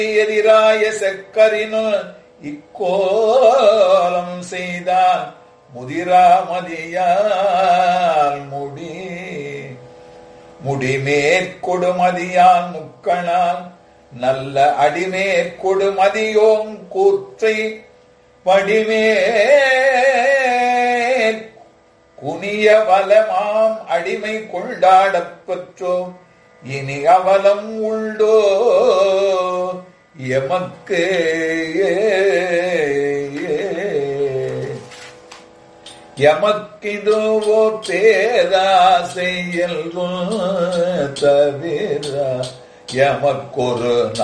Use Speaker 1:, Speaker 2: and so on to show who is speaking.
Speaker 1: எதிராய செக்கரினு இக்கோலம் செய்தான் முதிராமதியால் முடி முடிமேற்கொடுமதியான் முக்கணான் நல்ல அடிமேற்கொடுமதியோம் கூற்றை படிமே குனிய வலமாம் அடிமை கொண்டாடப் பெற்றோம் இனி அவலம் உண்டோ எமக்கு எமக்கிதுவோ பேராசை எல்கும் தவிர எமக்கொரு